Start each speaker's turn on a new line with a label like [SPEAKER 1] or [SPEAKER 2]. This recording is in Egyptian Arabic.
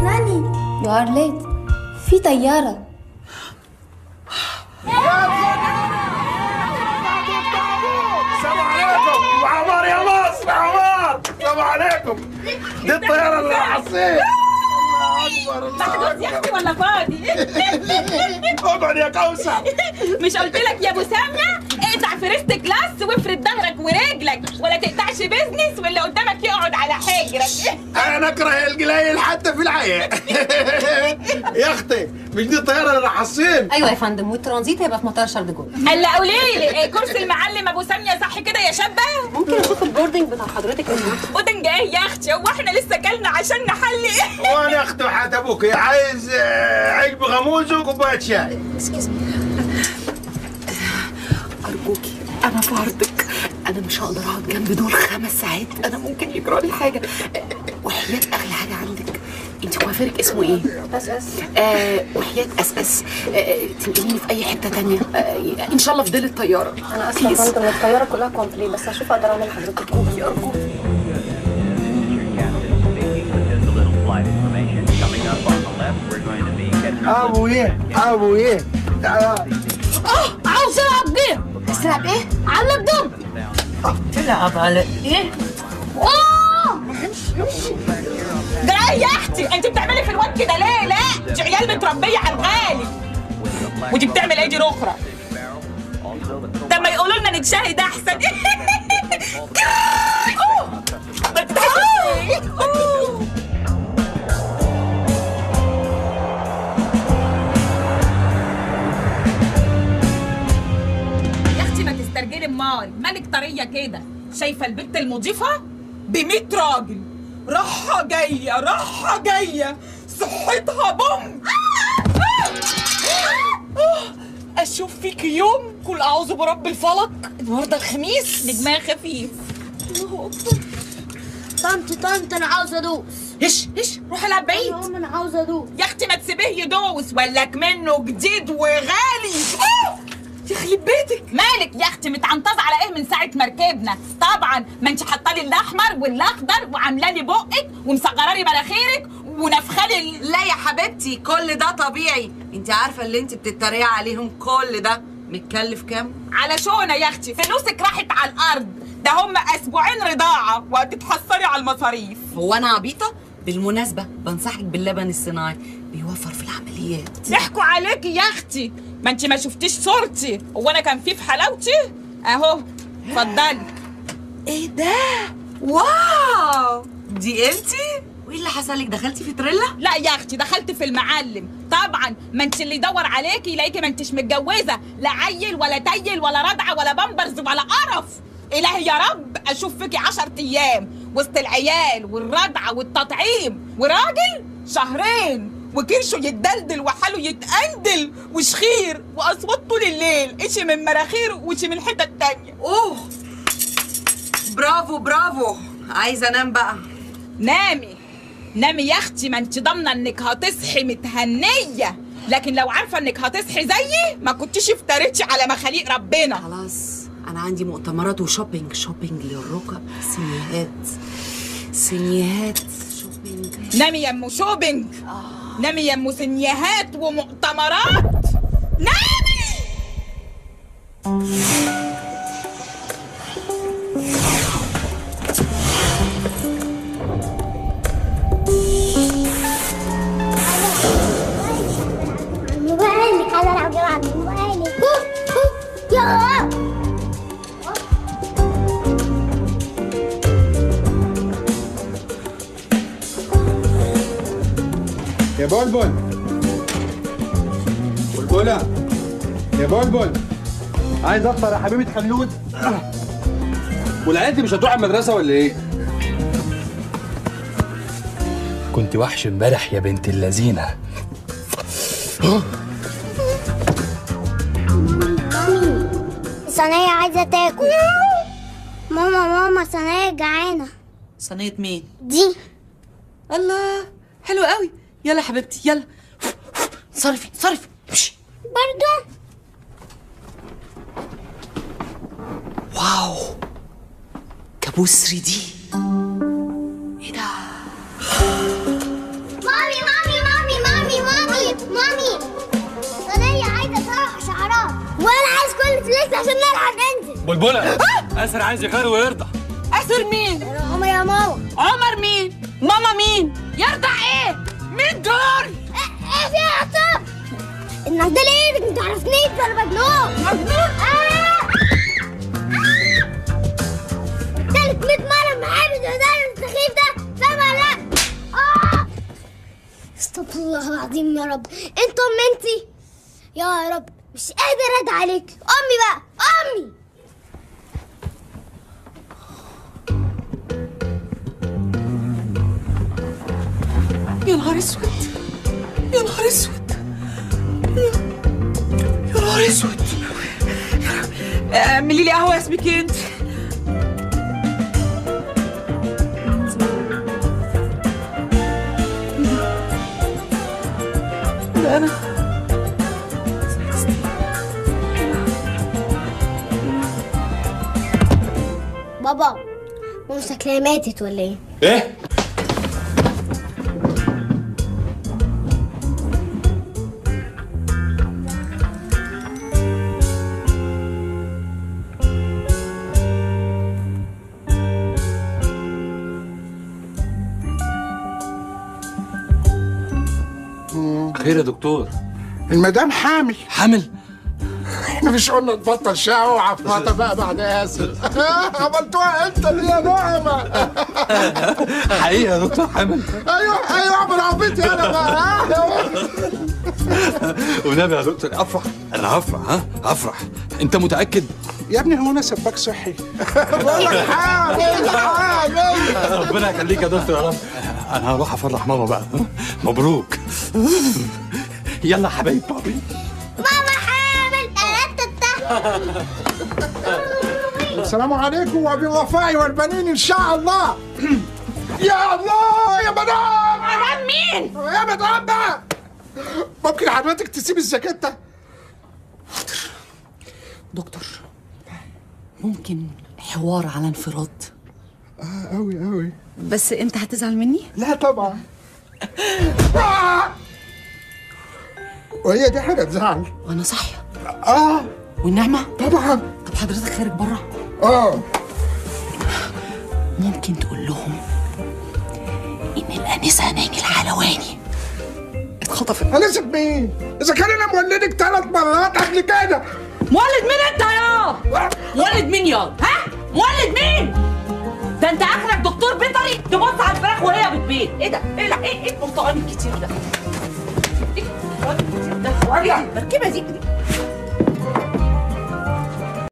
[SPEAKER 1] ناني
[SPEAKER 2] يو ار ليت في طيارة
[SPEAKER 3] السلام عليكم وعمار يا مصر عمار السلام عليكم دي الطياره اللي راح الصين
[SPEAKER 4] محجوز يا اختي ولا فاضي
[SPEAKER 3] اقعد يا كوثر
[SPEAKER 4] مش قلت لك يا ابو ساميه اقطع فيرست كلاس وافرد ظهرك ورجلك ولا تقطعش بيزنس واللي قدامك يقعد على حجرك
[SPEAKER 3] انا اكره القليل حتى في الحياه يا اختي مش دي الطياره اللي راح الصين
[SPEAKER 5] ايوه يا فندم والترانزيت هيبقى في مطار شارل ديجول
[SPEAKER 4] هلا قولي لي إيه كرسي المعلم ابو ساميه صح كده يا شابه
[SPEAKER 5] ممكن اشوف البوردنج بتاع حضرتك يا جماعه
[SPEAKER 4] ودنج ايه يا اختي هو احنا لسه كلنا عشان نحلي
[SPEAKER 3] وانا اختي وحياة ابوك عايز آه، علب غموز وكوبايه شاي
[SPEAKER 5] ارجوكي انا في عرضك انا مش هقدر اقعد جنب دول خمس ساعات انا ممكن يجرى لي حاجه وحياه اغلى حاجه عندك انت كوافيرك اسمه ايه؟ اس اس آه وحياه اس اس آه تنقليني في اي حته تانية آه ان شاء الله في ديل الطياره
[SPEAKER 2] انا اسفة يا فندم الطيارة كلها كومبلي بس هشوف اقدر اعمل لحضرتك ايه ارجوك
[SPEAKER 3] ابو ايه ابو ايه تعال
[SPEAKER 1] عاوز العب جيم تلعب ايه؟ على الدم
[SPEAKER 4] تلعب على ايه؟
[SPEAKER 1] اوه
[SPEAKER 4] ده ايه يا اختي انت بتعملي في الواد كده ليه لا دي عيال متربيه على الغالي ودي بتعمل ايه دي اخرى طب ما يقولوا لنا نتشاهد احسن أوه. بتضحكي. أوه. يا اختي ما تسترجلي امال مالك طريه كده شايفه البت المضيفه ب 100 راجل راحه جايه راحه جايه صحتها بوم اشوف فيك يوم كل اعوذ برب الفلق النهارده الخميس نجمها خفيف
[SPEAKER 1] طنط طنط انا عاوز ادوس
[SPEAKER 4] هش هش روح العب بعيد
[SPEAKER 1] يا ام انا عاوز ادوس
[SPEAKER 4] يا اختي ما تسيبيه يدوس ولك منه جديد وغالي آه! يخرب بيتك مالك يا اختي متعنطزه على ايه من ساعه ما ركبنا طبعا ما انت حاطه لي الاحمر والاخضر وعامله لي بقك ومصغره لي مناخيرك ونفخه لي
[SPEAKER 6] لا يا حبيبتي كل ده طبيعي انت عارفه اللي انت بتتريقي عليهم كل ده متكلف كام
[SPEAKER 4] على شونه يا اختي فلوسك راحت على الارض ده هم اسبوعين رضاعه وهتتحصري على المصاريف
[SPEAKER 6] هو انا عبيطه بالمناسبه بنصحك باللبن الصناعي بيوفر في العمليات
[SPEAKER 4] ضحكوا عليكي يا اختي ما انت ما شفتيش صورتي هو انا كان في في حلاوتي اهو اتفضلي
[SPEAKER 6] ايه ده واو دي انتي وايه اللي حصل لك دخلتي في تريلا
[SPEAKER 4] لا يا اختي دخلت في المعلم طبعا ما انت اللي يدور عليكي يلاقيكي ما انتش متجوزه لا عيل ولا تيل ولا رضعه ولا بامبرز ولا قرف الهي يا رب اشوف فيكي عشر ايام وسط العيال والرضعه والتطعيم وراجل شهرين وكرشه يتدلدل وحاله يتقندل وشخير واصوات طول الليل اشي من مراخير وشي من الحته التانيه
[SPEAKER 6] اوه برافو برافو عايزه انام بقى
[SPEAKER 4] نامي نامي يا اختي ما انت ضامنه انك هتصحي متهنيه لكن لو عارفه انك هتصحي زيي ما كنتيش افتريتي على مخاليق ربنا
[SPEAKER 6] خلاص انا عندي مؤتمرات وشوبينج شوبينج للركب سينيهات سينيهات شوبينج
[SPEAKER 4] نامي يا ام شوبينج نامي يا ام سنيهات ومؤتمرات نامي
[SPEAKER 1] موبايلك عايز العب جيم على موبايلك يلا
[SPEAKER 3] يا بلبل بلبلة يا بلبل عايز افطر يا حبيبة خلود والعيال دي مش هتروح المدرسة ولا ايه؟
[SPEAKER 7] كنت وحش امبارح يا بنت اللذينه
[SPEAKER 1] صينية عايزة تاكل ماما ماما صينية جعانة
[SPEAKER 6] صينيه مين
[SPEAKER 1] دي
[SPEAKER 6] الله حلو قوي يلا يا حبيبتي يلا صرفي صرفي امشي.
[SPEAKER 1] برضو
[SPEAKER 6] واو كابوس 3 دي ايه ده
[SPEAKER 1] مامي مامي انزل عشان نلعب انزل
[SPEAKER 7] بلبلة اسر عايز يغير ويرضع
[SPEAKER 4] اسر مين
[SPEAKER 1] يا عمر يا ماما
[SPEAKER 4] عمر مين ماما مين يرضع ايه مين دول
[SPEAKER 1] ايه ايه في يا عصام الناس ده ليه ايدك ما تعرفنيش ولا مجنون مجنون آه! تالت 100 مرة معايا بالهزار السخيف ده فاهم ولا لا؟ آه! استغفر الله العظيم يا رب انت ام انتي يا رب مش قادر ادعي عليك امي بقى امي
[SPEAKER 5] يا نهار اسود يا نهار اسود يا نهار اسود اعملي لي قهوه يا اسمك انت ده انا
[SPEAKER 1] بابا ماما شكلها ماتت ولا ايه؟
[SPEAKER 7] ايه خير يا دكتور
[SPEAKER 3] المدام حامل
[SPEAKER 7] حامل
[SPEAKER 3] احنا مش قلنا نبطل شقة وعفرطة بقى بعد ياسر عملتوها انت دي يا نعمة
[SPEAKER 7] حقيقة يا دكتور حامل
[SPEAKER 3] ايوه ايوه اعمل عبيط انا بقى ها؟
[SPEAKER 7] ونبي يا دكتور افرح انا هفرح ها هفرح انت متاكد
[SPEAKER 3] يا ابني هو انا سباك صحي بقول لك حامل حامل
[SPEAKER 7] ربنا يخليك يا دكتور يا رب انا هروح افرح ماما بقى ها؟ مبروك يلا يا حبايب بابي
[SPEAKER 1] ماما حامل
[SPEAKER 3] السلام عليكم وبالوفاء والبنين ان شاء الله يا الله يا مدام
[SPEAKER 4] مدام مين
[SPEAKER 3] يا مدام بقى ممكن حضرتك تسيب الجاكيتة
[SPEAKER 5] دكتور ممكن حوار على انفراد
[SPEAKER 3] اه قوي قوي
[SPEAKER 5] بس انت هتزعل مني
[SPEAKER 3] لا طبعا آه! وهي دي حاجة تزعل
[SPEAKER 5] وانا صاحيه
[SPEAKER 3] اه
[SPEAKER 5] والنعمه
[SPEAKER 3] طبعا
[SPEAKER 5] طب حضرتك خارج بره
[SPEAKER 3] اه
[SPEAKER 5] ممكن تقول لهم ان الانسه ناجي الحلواني اتخطفت
[SPEAKER 3] هنسب مين؟ إذا كان أنا مولدك ثلاث مرات قبل كده
[SPEAKER 4] مولد مين انت يا مولد مين يا ها مولد مين ده انت اخرك دكتور بيطري تبص على الفراخ وهي بتبيض ايه ده ايه لا ايه ايه البرتقال الكتير ده ايه البرتقال الكتير ده وريني المركبه دي